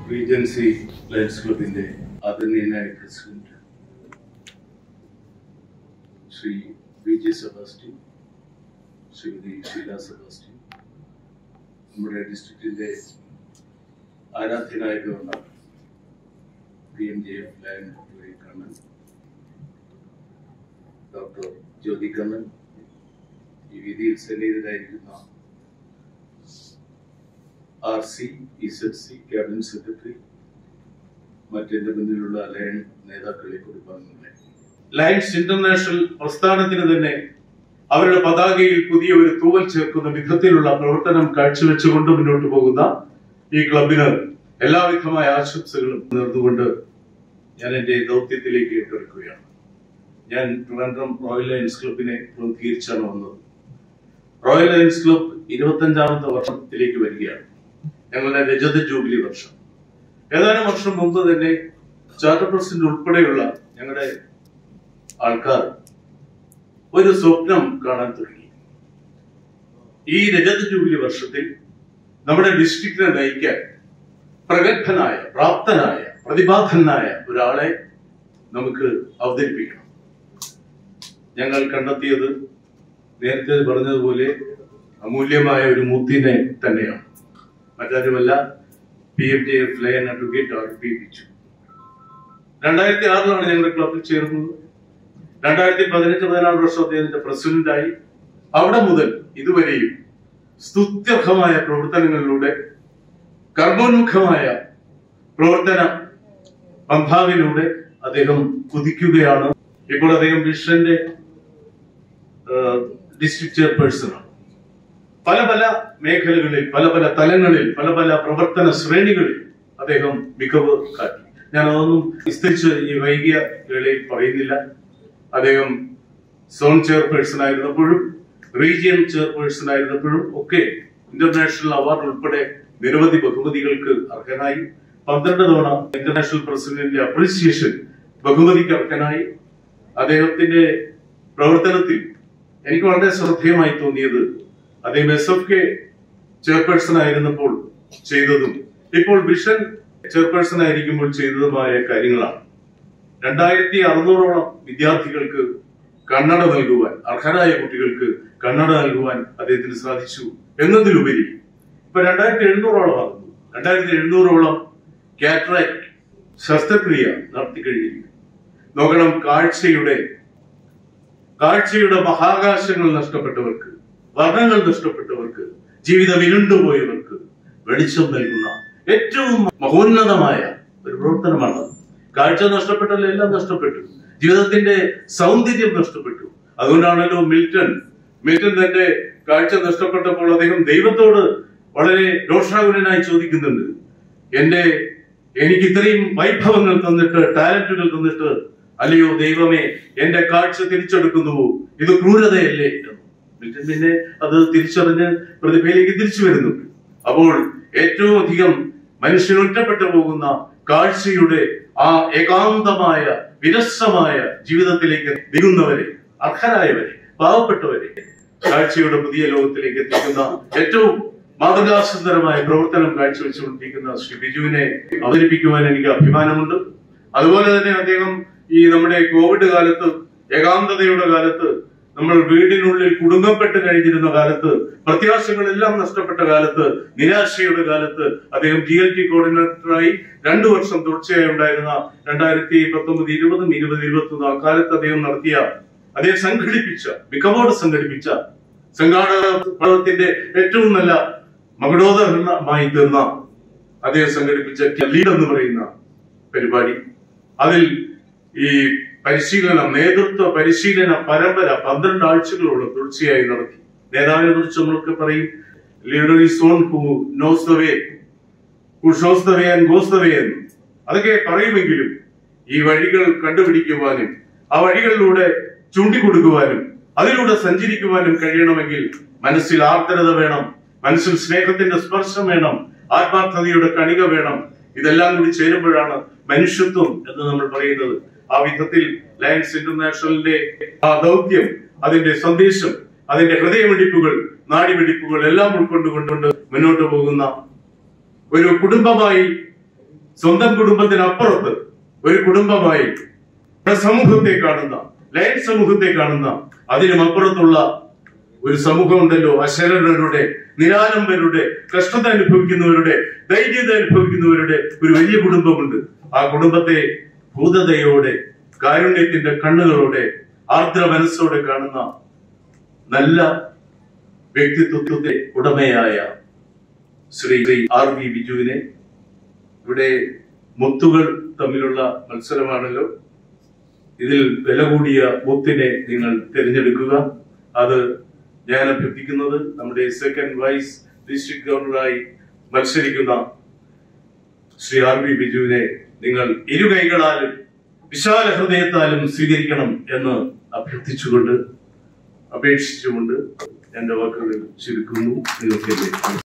Regency lions ക്ലബിന്റെ ആദരണീയനായ president Shri V J Sebastian Shrimati Sheela Sebastian നമ്മുടെ ഡിസ്ട്രിക്റ്റിന്റെ ആരാധ്യനായ governor P M J F lion Kannan doctor Jyothi Kannan ഈ വേദിയിൽ സന്നിഹിതരായിരിക്കുന്ന R C Z C cabinet secretary മറ്റെന്റെ മുന്നിലുള്ള ലയൺ നേതാക്കളെ കുറിപ്പാങ്ങുകളെ ലയൺസ് ഇന്റർനാഷണൽ പ്രസ്ഥാനത്തിന് തന്നെ അവരുടെ പതാകയിൽ പുതിയ ഒരു തൂവൽ ചേർക്കുന്ന വിധത്തിലുള്ള പ്രവർത്തനം കാഴ്ചവെച്ചുകൊണ്ട് മുന്നോട്ട് പോകുന്ന ഈ ക്ലബിന് എല്ലാവിധമായ ആശംസകളും നേർന്നുകൊണ്ട് ഞാൻ എന്റെ ദൗത്യത്തിലേക്ക് ഏറ്റെടുക്കുകയാണ് ഞാൻ ട്രിവാൻഡ്രം റോയൽ ലയൺസ് ക്ലബിനെ പ്രതിനിധീകരിച്ചാണ് വന്നത് റോയൽ ലയൺസ് ക്ലബ് ഇരുപത്തഞ്ചാമത്തെ വർഷത്തിലേക്ക് വരികയാണ് ഞങ്ങളുടെ രജത ജൂബിലി വർഷം ഏതാനും വർഷം മുമ്പ് തന്നെ ചാർട്ടർ പ്രസിഡന്റ് ഉൾപ്പെടെയുള്ള ഞങ്ങളുടെ ആൾക്കാർ ഒരു സ്വപ്നം കാണാൻ തുടങ്ങി ഈ രജത ജൂബിലി വർഷത്തിൽ നമ്മുടെ ഡിസ്ട്രിക്റ്റിനെ നയിക്കാൻ പ്രഗത്ഭനായ പ്രാപ്തനായ പ്രതിഭാധനായ ഒരാളെ നമുക്ക് അവതരിപ്പിക്കണം ഞങ്ങൾ കണ്ടെത്തിയത് നേരത്തെ പറഞ്ഞതുപോലെ അമൂല്യമായ ഒരു മുത്തിനെ തന്നെയാണ് മറ്റാരുമല്ല P M J F lion advocate R P Bichu രണ്ടായിരത്തി ആറിലാണ് ഞങ്ങളുടെ ക്ലബിൽ ചേർന്നത് രണ്ടായിരത്തി പതിനഞ്ച് പതിനാറ് വർഷം അദ്ദേഹത്തിന്റെ പ്രസിഡന്റായി അവിടെ മുതൽ ഇതുവരെയും സ്തുത്യർഹമായ പ്രവർത്തനങ്ങളിലൂടെ കർമ്മോന്മുഖമായ പ്രവർത്തന പന്ഥാവിലൂടെ അദ്ദേഹം കുതിക്കുകയാണ് ഇപ്പോൾ അദ്ദേഹം വിഷന്റെ ഡിസ്ട്രിക്ട് ചെയർപേഴ്സണാണ് പല പല മേഖലകളിൽ പല പല തലങ്ങളിൽ പല പല പ്രവർത്തന ശ്രേണികളിൽ അദ്ദേഹം മികവ് കാട്ടി ഞാൻ അതൊന്നും വിസ്തരിച്ച് ഈ വൈകിയ വേളയിൽ പറയുന്നില്ല അദ്ദേഹം സോൺ ചെയർപേഴ്സൺ ആയിരുന്നപ്പോഴും റീജിയൻ ചെയർപേഴ്സൺ ആയിരുന്നപ്പോഴും ഒക്കെ ഇന്റർനാഷണൽ അവാർഡ് ഉൾപ്പെടെ നിരവധി ബഹുമതികൾക്ക് അർഹനായി പന്ത്രണ്ട് തവണ ഇന്റർനാഷണൽ പ്രസിഡന്റിന്റെ അപ്രീസിയേഷൻ ബഹുമതിക്ക് അർഹനായി അദ്ദേഹത്തിന്റെ പ്രവർത്തനത്തിൽ എനിക്ക് വളരെ ശ്രദ്ധേയമായി തോന്നിയത് അദ്ദേഹം എസ് എഫ് കെ ചെയർപേഴ്സൺ ആയിരുന്നപ്പോൾ ചെയ്തതും ഇപ്പോൾ വിഷൻ ചെയർപേഴ്സൺ ആയിരിക്കുമ്പോൾ ചെയ്തതുമായ കാര്യങ്ങളാണ് രണ്ടായിരത്തി അറുന്നൂറോളം വിദ്യാർത്ഥികൾക്ക് കണ്ണട നൽകുവാൻ അർഹരായ കുട്ടികൾക്ക് കണ്ണട നൽകുവാൻ അദ്ദേഹത്തിന് സാധിച്ചു എന്നതിലുപരി ഇപ്പൊ രണ്ടായിരത്തി എഴുന്നൂറോളം ആകുന്നു രണ്ടായിരത്തി എഴുന്നൂറോളം കാറ്ററാക്ട് ശസ്ത്രക്രിയ നടത്തി കഴിഞ്ഞിരിക്കുന്നു നോക്കണം കാഴ്ചയുടെ കാഴ്ചയുടെ മഹാകാശങ്ങൾ നഷ്ടപ്പെട്ടവർക്ക് വർണ്ണങ്ങൾ നഷ്ടപ്പെട്ടവർക്ക് ജീവിതം ഇരുണ്ടുപോയവർക്ക് വെളിച്ചം നൽകുന്ന ഏറ്റവും മഹോന്നതമായ ഒരു പ്രവർത്തനമാണ് കാഴ്ച നഷ്ടപ്പെട്ടല്ല എല്ലാം നഷ്ടപ്പെട്ടു ജീവിതത്തിന്റെ സൗന്ദര്യം നഷ്ടപ്പെട്ടു അതുകൊണ്ടാണല്ലോ മിൽട്ടൺ മിൽട്ടൺ തന്റെ കാഴ്ച നഷ്ടപ്പെട്ടപ്പോൾ അദ്ദേഹം ദൈവത്തോട് വളരെ രോഷാകുലനായി ചോദിക്കുന്നുണ്ട് എന്റെ എനിക്ക് ഇത്രയും വൈഭവങ്ങൾ തന്നിട്ട് ടാലന്റുകൾ തന്നിട്ട് അല്ലയോ ദൈവമേ എന്റെ കാഴ്ച തിരിച്ചെടുക്കുന്നുവോ ഇത് ക്രൂരതയല്ലേ മിൽട്ടൺ പിന്നെ അത് തിരിച്ചറിഞ്ഞ് പ്രതിഭയിലേക്ക് തിരിച്ചു വരുന്നുണ്ട് അപ്പോൾ ഏറ്റവും അധികം മനുഷ്യൻ ഒറ്റപ്പെട്ടു പോകുന്ന കാഴ്ചയുടെ ആ ഏകാന്തമായ വിരസമായ ജീവിതത്തിലേക്ക് നീങ്ങുന്നവരെ അർഹരായവരെ പാവപ്പെട്ടവരെ കാഴ്ചയുടെ പുതിയ ലോകത്തിലേക്ക് എത്തിക്കുന്ന ഏറ്റവും മാതൃകാസുന്ദരമായ പ്രവർത്തനം കാഴ്ചവെച്ചുകൊണ്ടിരിക്കുന്ന ശ്രീ ബിജുവിനെ അവതരിപ്പിക്കുവാൻ എനിക്ക് അഭിമാനമുണ്ട് അതുപോലെ തന്നെ അദ്ദേഹം ഈ നമ്മുടെ കോവിഡ് കാലത്ത് ഏകാന്തതയുടെ കാലത്ത് നമ്മൾ വീടിനുള്ളിൽ കുടുങ്ങപ്പെട്ട് കഴിഞ്ഞിരുന്ന കാലത്ത് പ്രത്യാശകളെല്ലാം നഷ്ടപ്പെട്ട കാലത്ത് നിരാശയുടെ കാലത്ത് അദ്ദേഹം ജി എൽ ടി കോർഡിനേറ്ററായി രണ്ടു വർഷം തുടർച്ചയായി ഉണ്ടായിരുന്ന രണ്ടായിരത്തി പത്തൊമ്പത് ഇരുപതും ഇരുപത് ഇരുപത്തി ഒന്ന് അക്കാലത്ത് അദ്ദേഹം നടത്തിയ അദ്ദേഹം സംഘടിപ്പിച്ച മികവോട് സംഘടിപ്പിച്ച സംഘാടക പഠനത്തിന്റെ ഏറ്റവും നല്ല മകുടോദാഹരണമായി തീർന്ന അദ്ദേഹം സംഘടിപ്പിച്ച ലീഡ് എന്ന് പറയുന്ന പരിപാടി അതിൽ ഈ പരിശീലനം നേതൃത്വ പരിശീലന പരമ്പര പന്ത്രണ്ട് ആഴ്ചകളോളം തുടർച്ചയായി നടത്തി നേതാവിനെ കുറിച്ച് നമ്മളൊക്കെ പറയും leader is one who knows the way who shows the way and goes the way എന്ന് അതൊക്കെ പറയുമെങ്കിലും ഈ വഴികൾ കണ്ടുപിടിക്കുവാനും ആ വഴികളിലൂടെ ചൂണ്ടിക്കൊടുക്കുവാനും അതിലൂടെ സഞ്ചരിക്കുവാനും കഴിയണമെങ്കിൽ മനസ്സിൽ ആർദ്രത വേണം മനസ്സിൽ സ്നേഹത്തിന്റെ സ്പർശം വേണം ആത്മാർത്ഥതയുടെ കണിക വേണം ഇതെല്ലാം കൂടി ചേരുമ്പോഴാണ് മനുഷ്യത്വം എന്ന് നമ്മൾ പറയുന്നത് ആ വിധത്തിൽ ലയൻസ് ഇന്റർനാഷണലിന്റെ ആ ദൗത്യം അതിന്റെ സന്ദേശം അതിന്റെ ഹൃദയമിടിപ്പുകൾ നാടിമിടിപ്പുകൾ എല്ലാം ഉൾക്കൊണ്ടുകൊണ്ടുകൊണ്ട് മുന്നോട്ട് പോകുന്ന ഒരു കുടുംബമായി സ്വന്തം കുടുംബത്തിനപ്പുറത്ത് ഒരു കുടുംബമായി ഒരു സമൂഹത്തെ കാണുന്ന ലയൻ സമൂഹത്തെ കാണുന്ന അതിനും അപ്പുറത്തുള്ള ഒരു സമൂഹം ഉണ്ടല്ലോ അശരണരുടെ നിരാലംബരുടെ കഷ്ടത അനുഭവിക്കുന്നവരുടെ ധൈര്യത അനുഭവിക്കുന്നവരുടെ ഒരു വലിയ കുടുംബമുണ്ട് ആ കുടുംബത്തെ ഭൂതതയോടെ കാരുണ്യത്തിന്റെ കണ്ണുകളോടെ ആർദ്ര മനസ്സോടെ കാണുന്ന നല്ല വ്യക്തിത്വത്തിന്റെ ഉടമയായ ശ്രീ ശ്രീ ആർ വി ബിജുവിനെ ഇവിടെ മുത്തുകൾ തമ്മിലുള്ള മത്സരമാണല്ലോ ഇതിൽ വില കൂടിയ മുത്തിനെ നിങ്ങൾ തിരഞ്ഞെടുക്കുക അത് ഞാൻ അഭ്യർത്ഥിക്കുന്നത് നമ്മുടെ സെക്കൻഡ് വൈസ് ഡിസ്ട്രിക്ട് ഗവർണറായി മത്സരിക്കുന്ന ശ്രീ ആർ വി ബിജുവിനെ നിങ്ങൾ ഇരു കൈകളാലും വിശാല ഹൃദയത്താലും സ്വീകരിക്കണം എന്ന് അഭ്യർത്ഥിച്ചുകൊണ്ട് അപേക്ഷിച്ചുകൊണ്ട് എന്റെ വാക്കുകൾ ചുരുക്കുന്നു നിങ്ങൾക്ക്